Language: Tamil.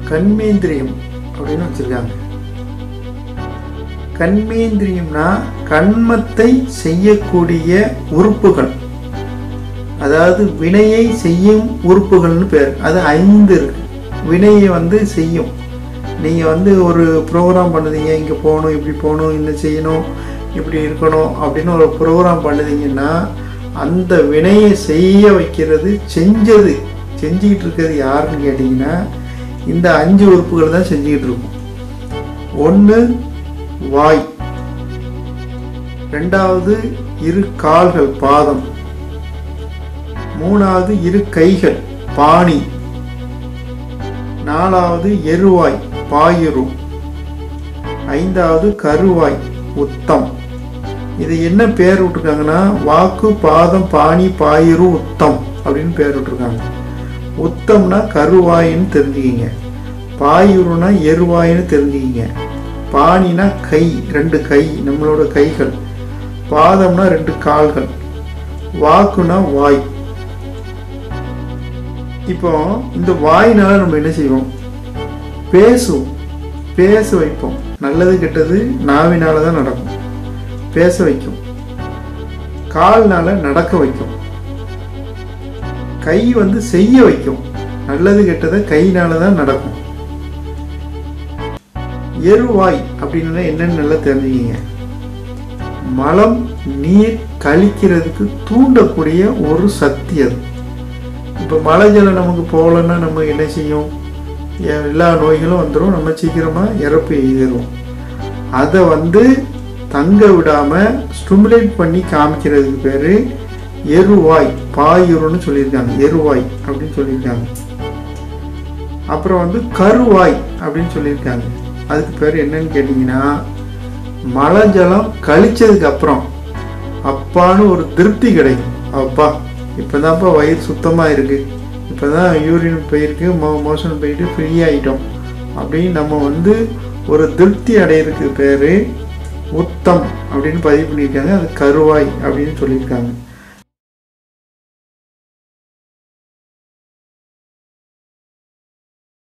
கண்மேந்திரியம் அப்படின்னு வச்சிருக்காங்க கண்மேந்திரியம்னா கண்மத்தை செய்யக்கூடிய உறுப்புகள் அதாவது வினையை செய்யும் உறுப்புகள்னு பேர் அது ஐந்து இருக்கு வினையை வந்து செய்யும் நீங்கள் வந்து ஒரு ப்ரோக்ராம் பண்ணுதீங்க இங்கே போகணும் இப்படி போகணும் என்ன செய்யணும் இப்படி இருக்கணும் அப்படின்னு ஒரு ப்ரோக்ராம் பண்ணுதீங்கன்னா அந்த வினையை செய்ய வைக்கிறது செஞ்சது செஞ்சுக்கிட்டு இருக்கிறது யாருன்னு கேட்டிங்கன்னா இந்த அஞ்சு உறுப்புகள் தான் செஞ்சுக்கிட்டு இருக்கும் ஒன்று வாய் ரெண்டாவது இரு கால்கள் பாதம் மூணாவது இரு கைகள் பாணி நாலாவது எருவாய் பாயுரு ஐந்தாவது கருவாய் உத்தம் இது என்ன பேர் விட்டுருக்காங்கன்னா வாக்கு பாதம் பாணி பாயுரு உத்தம் அப்படின்னு பேர் விட்டுருக்காங்க உத்தம்னா கருவாயின்னு தெரிஞ்சுக்கிங்க பாயுருனா எருவாயின்னு தெரிஞ்சுக்கிங்க பாணினா கை ரெண்டு கை நம்மளோட கைகள் பாதம்னா ரெண்டு கால்கள் வாக்குனா வாய் இப்போ இந்த வாயினால நம்ம என்ன செய்வோம் பேசுவோம் பேச வைப்போம் நல்லது கெட்டது நாவினால தான் நடக்கும் பேச வைக்கும் கால்னால நடக்க வைக்கும் கை வந்து செய்ய வைக்கும் நல்லது கெட்டதை கையினால தான் நடக்கும் எருவாய் அப்படின்னா என்னன்னு நல்லா தெரிஞ்சுக்கிங்க மலம் நீர் கழிக்கிறதுக்கு தூண்டக்கூடிய ஒரு சக்தி அது இப்போ மழை ஜலம் நமக்கு போகலன்னா நம்ம என்ன செய்யும் எ- எல்லா நோய்களும் வந்துடும் நம்ம சீக்கிரமாக இறப்பு எழுதிடும் அதை வந்து தங்க விடாமல் ஸ்டிமுலேட் பண்ணி காமிக்கிறதுக்கு பேர் எருவாய் பாயுருன்னு சொல்லியிருக்காங்க எருவாய் அப்படின்னு சொல்லியிருக்காங்க அப்புறம் வந்து கருவாய் அப்படின்னு சொல்லியிருக்காங்க அதுக்கு பேர் என்னன்னு கேட்டிங்கன்னா மழை ஜலம் கழிச்சதுக்கு அப்புறம் அப்பான்னு ஒரு திருப்தி கிடைக்கும் அப்பா இப்போதான்ப்பா வயிறு சுத்தமாக இருக்கு இப்போதான் யூரின் போயிருக்கு மோ மோஷன் போயிட்டு ஃப்ரீ ஆகிட்டோம் அப்படின்னு நம்ம வந்து ஒரு திருப்தி அடையிறதுக்கு பேர் உத்தம் அப்படின்னு பதிவு பண்ணியிருக்காங்க அது கருவாய் அப்படின்னு சொல்லியிருக்காங்க